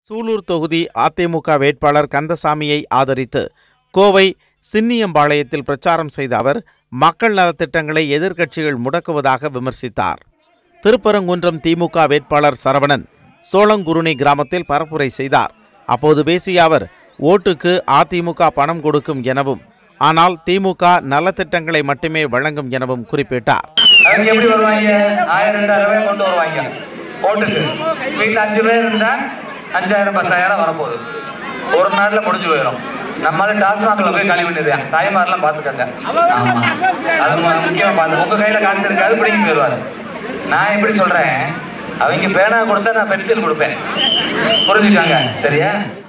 சூலூர் தொகுதி அதிமுக வேட்பாளர் கந்தசாமியை ஆதரித்து கோவை சின்னியம்பாளையத்தில் பிரச்சாரம் செய்த அவர் மக்கள் நலத்திட்டங்களை எதிர்க்கட்சிகள் முடக்குவதாக விமர்சித்தார் திருப்பரங்குன்றம் திமுக வேட்பாளர் சரவணன் சோளங்குருணி கிராமத்தில் பரப்புரை செய்தார் அப்போது பேசிய அவர் ஓட்டுக்கு அதிமுக பணம் கொடுக்கும் எனவும் ஆனால் திமுக நலத்திட்டங்களை மட்டுமே வழங்கும் எனவும் குறிப்பிட்டார் அவங்க எப்படி வருவாங்க ஆயிரம் ரெண்டாயிரம் ரூபாய் கொண்டு வருவாங்க ஓட்டுக்கு வீட்டில் அஞ்சு பேர் இருந்தா அஞ்சாயிரம் பத்தாயிரம் வரப்போகுது ஒரு நாள்ல முடிஞ்சு போயிடும் நம்மளால டாஸ்மாக்ல போய் கழிவு பண்ணிடுறேன் தாய்மாரெல்லாம் பார்த்துக்கங்க ஆமா அது மு- முக்கியமா பார்த்து உங்க கையில காசு இருக்காது பிடிங்கி போயிடுவாரு நான் எப்படி சொல்றேன் அவங்க பேனா கொடுத்தா நான் பென்சில் கொடுப்பேன் புரிஞ்சுக்காங்க சரியா